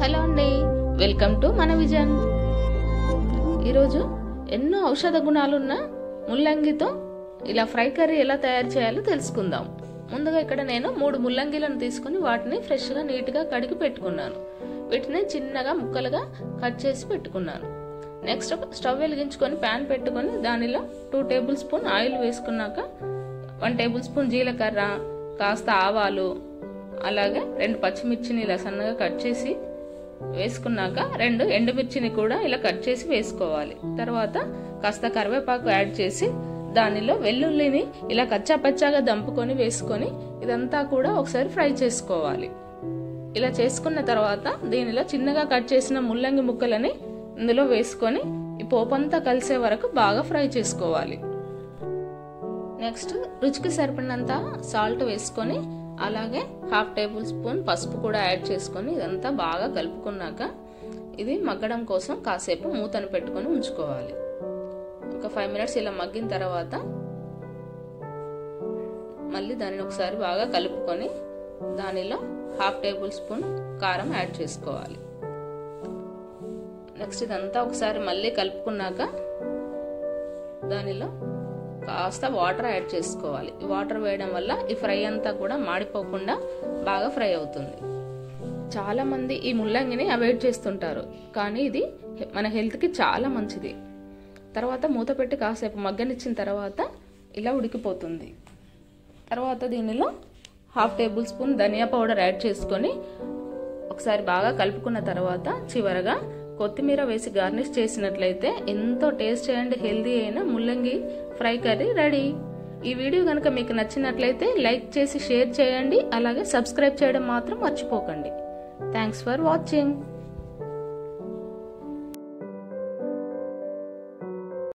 hello అండి welcome to మన vision ఈరోజు ఎన్నో ఔషధ గుణాలున్న ముల్లంగితో ఇలా ఫ్రై కర్రీ ఎలా తయారు చేయాలో తెలుసుకుందాం ముందుగా ఇక్కడ నేను మూడు ముల్లంగిలను తీసుకుని వాటిని ఫ్రెష్గా నీట్గా కడిగి పెట్టుకున్నాను వీటిని చిన్నగా ముక్కలుగా కట్ చేసి పెట్టుకున్నాను నెక్స్ట్ స్టవ్ వెలిగించుకొని ప్యాన్ పెట్టుకొని దానిలో టూ టేబుల్ స్పూన్ ఆయిల్ వేసుకున్నాక వన్ టేబుల్ స్పూన్ జీలకర్ర కాస్త ఆవాలు అలాగే రెండు పచ్చిమిర్చిని ఇలా సన్నగా కట్ చేసి వేసుకున్నాక రెండు ఎండుమిర్చిని కూడా ఇలా కట్ చేసి వేసుకోవాలి తర్వాత కాస్త కరివేపాకు యాడ్ చేసి దానిలో వెల్లుల్లిని ఇలా కచ్చా పచ్చాగా దంపుకొని వేసుకొని ఇదంతా కూడా ఒకసారి ఫ్రై చేసుకోవాలి ఇలా చేసుకున్న తర్వాత దీనిలో చిన్నగా కట్ చేసిన ముల్లంగి ముక్కలని ఇందులో వేసుకొని ఈ పోపంతా కలిసే వరకు బాగా ఫ్రై చేసుకోవాలి నెక్స్ట్ రుచికి సరిపడినంత సాల్ట్ వేసుకొని అలాగే హాఫ్ టేబుల్ స్పూన్ పసుపు కూడా యాడ్ చేసుకొని ఇదంతా బాగా కలుపుకున్నాక ఇది మగ్గడం కోసం కాసేపు మూతను పెట్టుకొని ఉంచుకోవాలి ఒక ఫైవ్ మినిట్స్ ఇలా మగ్గిన తర్వాత మళ్ళీ దానిని ఒకసారి బాగా కలుపుకొని దానిలో హాఫ్ టేబుల్ స్పూన్ కారం యాడ్ చేసుకోవాలి నెక్స్ట్ ఇదంతా ఒకసారి మళ్ళీ కలుపుకున్నాక దానిలో కాస్త వాటర్ యాడ్ చేసుకోవాలి ఈ వాటర్ వేయడం వల్ల ఈ ఫ్రై అంతా కూడా మాడిపోకుండా బాగా ఫ్రై అవుతుంది చాలా మంది ఈ ముల్లంగిని అవాయిడ్ చేస్తుంటారు కానీ ఇది మన హెల్త్కి చాలా మంచిది తర్వాత మూత పెట్టి కాసేపు మగ్గనిచ్చిన తర్వాత ఇలా ఉడికిపోతుంది తర్వాత దీనిలో హాఫ్ టేబుల్ స్పూన్ ధనియా పౌడర్ యాడ్ చేసుకొని ఒకసారి బాగా కలుపుకున్న తర్వాత చివరగా కొత్తిమీర వేసి గార్నిష్ చేసినట్లయితే ఎంతో టేస్ట్ అండ్ హెల్దీ అయిన ముల్లంగి ఫ్రై కర్రీ రెడీ ఈ వీడియో కనుక మీకు నచ్చినట్లయితే లైక్ చేసి షేర్ చేయండి అలాగే సబ్స్క్రైబ్ చేయడం మాత్రం మర్చిపోకండి థ్యాంక్స్ ఫర్ వాచింగ్